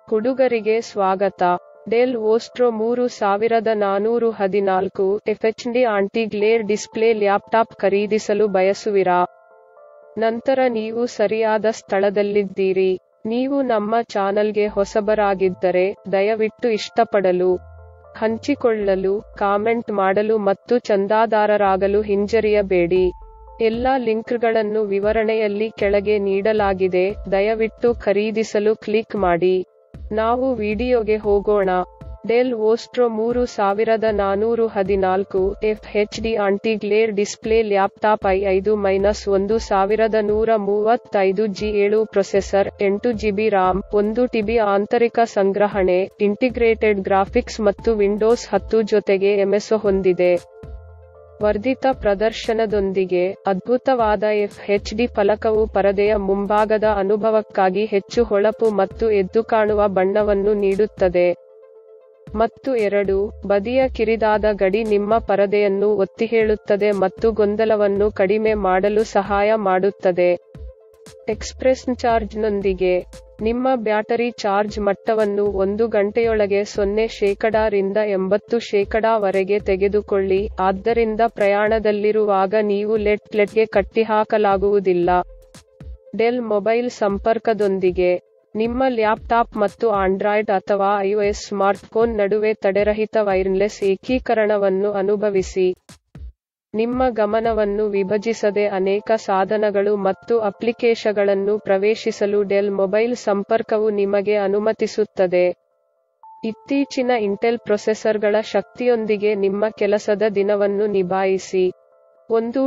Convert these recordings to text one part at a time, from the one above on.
ಹುಡುಗರಿಗೆ ಸ್ವಾಗತ ಡೆಲ್ ವೋಸ್ಟ್ರೋ ಮೂರು ಸಾವಿರದ ನಾನೂರು ಹದಿನಾಲ್ಕು FHD anti glare display laptop ಖರೀದಿಸಲು ಬಯಸುವಿರಾ ನಂತರ ನೀವು ಸರಿಯಾದ ಸ್ಥಳದಲ್ಲಿದ್ದೀರಿ ನೀವು ನಮ್ಮ ಚಾನಲ್ಗೆ ಹೊಸಬರಾಗಿದ್ದರೆ ದಯವಿಟ್ಟು ಇಷ್ಟಪಡಲು ಹಂಚಿಕೊಳ್ಳಲು ಕಾಮೆಂಟ್ ಮಾಡಲು ಮತ್ತು ಚಂದಾದಾರರಾಗಲು ಹಿಂಜರಿಯಬೇಡಿ ಎಲ್ಲಾ ಲಿಂಕ್ಗಳನ್ನು ವಿವರಣೆಯಲ್ಲಿ ಕೆಳಗೆ ನೀಡಲಾಗಿದೆ ದಯವಿಟ್ಟು ಖರೀದಿಸಲು ಕ್ಲಿಕ್ ಮಾಡಿ ನಾವು ವಿಡಿಯೋಗೆ ಹೋಗೋಣ ಡೆಲ್ ವೋಸ್ಟ್ರೋ ಮೂರು ಸಾವಿರದ ನಾನೂರು ಹದಿನಾಲ್ಕು F H D anti glare display laptop I ಐದು ಮೈನಸ್ ಒಂದು ಸಾವಿರದ ನೂರ ಮೂವತ್ತೈದು ಜಿ ಏಳು ಪ್ರೊಸೆಸರ್ ಎಂಟು ಜಿಬಿ ರಾಮ್ ಒಂದು ಟಿಬಿ ಆಂತರಿಕ ಸಂಗ್ರಹಣೆ ಇಂಟಿಗ್ರೇಟೆಡ್ ಗ್ರಾಫಿಕ್ಸ್ ಮತ್ತು ವಿಂಡೋಸ್ ಹತ್ತು ಜೊತೆಗೆ ಎಂಎಸ್ಒ ಹೊಂದಿದೆ ವರ್ಧಿತ ಪ್ರದರ್ಶನದೊಂದಿಗೆ ಅದ್ಭುತವಾದ ಎಫ್ ಎಚ್ ಡಿ ಫಲಕವು ಪರದೆಯ ಮುಂಭಾಗದ ಅನುಭವಕ್ಕಾಗಿ ಹೆಚ್ಚು ಹೊಳಪು ಮತ್ತು ಎದ್ದುಕಾಣುವ ಬಣ್ಣವನ್ನು ನೀಡುತ್ತದೆ ಮತ್ತು ಎರಡು ಬದಿಯ ಕಿರಿದಾದ ಗಡಿ ನಿಮ್ಮ ಪರದೆಯನ್ನು ಒತ್ತಿಹೇಳುತ್ತದೆ ಮತ್ತು ಗೊಂದಲವನ್ನು ಕಡಿಮೆ ಮಾಡಲು ಸಹಾಯ ಮಾಡುತ್ತದೆ ಎಕ್ಸ್ಪ್ರೆಸ್ ಚಾರ್ಜ್ನೊಂದಿಗೆ ನಿಮ್ಮ ಬ್ಯಾಟರಿ ಚಾರ್ಜ್ ಮಟ್ಟವನ್ನು ಒಂದು ಗಂಟೆಯೊಳಗೆ ಸೊನ್ನೆ ಶೇಕಡಾ ರಿಂದ ಎಂಬತ್ತು ಶೇಕಡಾ ವರೆಗೆ ತೆಗೆದುಕೊಳ್ಳಿ ಆದ್ದರಿಂದ ಪ್ರಯಾಣದಲ್ಲಿರುವಾಗ ನೀವು ಲೆಟ್ ಲೆಟ್ಗೆ ಕಟ್ಟಿಹಾಕಲಾಗುವುದಿಲ್ಲ ಡೆಲ್ ಮೊಬೈಲ್ ಸಂಪರ್ಕದೊಂದಿಗೆ ನಿಮ್ಮ ಲ್ಯಾಪ್ಟಾಪ್ ಮತ್ತು ಆಂಡ್ರಾಯ್ಡ್ ಅಥವಾ ಐಒಎಸ್ ಸ್ಮಾರ್ಟ್ಫೋನ್ ನಡುವೆ ತಡೆರಹಿತ ವೈರ್ಲೆಸ್ ಏಕೀಕರಣವನ್ನು ಅನುಭವಿಸಿ ನಿಮ್ಮ ಗಮನವನ್ನು ವಿಭಜಿಸದೆ ಅನೇಕ ಸಾಧನಗಳು ಮತ್ತು ಅಪ್ಲಿಕೇಶನ್ಗಳನ್ನು ಪ್ರವೇಶಿಸಲು ಡೆಲ್ ಮೊಬೈಲ್ ಸಂಪರ್ಕವು ನಿಮಗೆ ಅನುಮತಿಸುತ್ತದೆ ಇತ್ತೀಚಿನ ಇಂಟೆಲ್ ಪ್ರೊಸೆಸರ್ಗಳ ಶಕ್ತಿಯೊಂದಿಗೆ ನಿಮ್ಮ ಕೆಲಸದ ದಿನವನ್ನು ನಿಭಾಯಿಸಿ ಒಂದು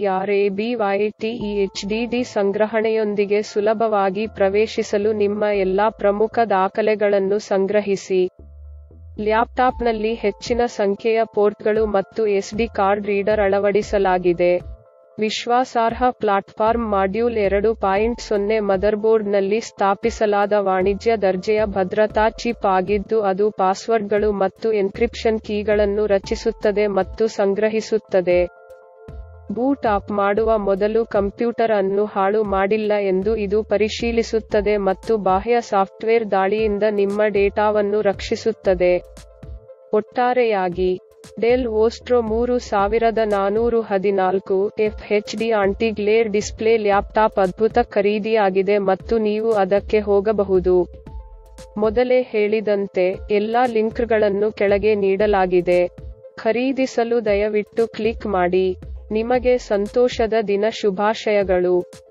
ಟಿಇಆರ್ಎಬಿವೈಟಿಇಎಚ್ಡಿಡಿ ಸಂಗ್ರಹಣೆಯೊಂದಿಗೆ ಸುಲಭವಾಗಿ ಪ್ರವೇಶಿಸಲು ನಿಮ್ಮ ಎಲ್ಲಾ ಪ್ರಮುಖ ದಾಖಲೆಗಳನ್ನು ಸಂಗ್ರಹಿಸಿ ಲ್ಯಾಪ್ಟಾಪ್ನಲ್ಲಿ ಹೆಚ್ಚಿನ ಸಂಖ್ಯೆಯ ಪೋರ್ಟ್ಗಳು ಮತ್ತು ಎಸ್ಡಿ ಕಾರ್ಡ್ ರೀಡರ್ ಅಳವಡಿಸಲಾಗಿದೆ ವಿಶ್ವಾಸಾರ್ಹ ಪ್ಲಾಟ್ಫಾರ್ಮ್ ಮಾಡ್ಯೂಲ್ ಎರಡು ಪಾಯಿಂಟ್ ಸೊನ್ನೆ ಮದರ್ಬೋರ್ಡ್ನಲ್ಲಿ ಸ್ಥಾಪಿಸಲಾದ ವಾಣಿಜ್ಯ ದರ್ಜೆಯ ಭದ್ರತಾ ಚಿಪ್ ಆಗಿದ್ದು ಅದು ಪಾಸ್ವರ್ಡ್ಗಳು ಮತ್ತು ಎನ್ಕ್ರಿಪ್ಷನ್ ಕೀಗಳನ್ನು ರಚಿಸುತ್ತದೆ ಮತ್ತು ಸಂಗ್ರಹಿಸುತ್ತದೆ ಬೂಟ್ ಅಪ್ ಮಾಡುವ ಮೊದಲು ಕಂಪ್ಯೂಟರ್ ಅನ್ನು ಹಾಳು ಮಾಡಿಲ್ಲ ಎಂದು ಇದು ಪರಿಶೀಲಿಸುತ್ತದೆ ಮತ್ತು ಬಾಹ್ಯ ಸಾಫ್ಟ್ವೇರ್ ದಾಳಿಯಿಂದ ನಿಮ್ಮ ಡೇಟಾವನ್ನು ರಕ್ಷಿಸುತ್ತದೆ ಒಟ್ಟಾರೆಯಾಗಿ ಡೆಲ್ ವೋಸ್ಟ್ರೋ ಮೂರು ಸಾವಿರದ ನಾನೂರು ಹದಿನಾಲ್ಕು F H D anti glare display laptop ಅದ್ಭುತ ಖರೀದಿಯಾಗಿದೆ ಮತ್ತು ನೀವು ಅದಕ್ಕೆ ಹೋಗಬಹುದು ಮೊದಲೇ ಹೇಳಿದಂತೆ ಎಲ್ಲಾ ಲಿಂಕ್ಗಳನ್ನು ಕೆಳಗೆ ನೀಡಲಾಗಿದೆ ಖರೀದಿಸಲು ದಯವಿಟ್ಟು ಕ್ಲಿಕ್ ಮಾಡಿ ನಿಮಗೆ ಸಂತೋಷದ ದಿನ ಶುಭಾಶಯಗಳು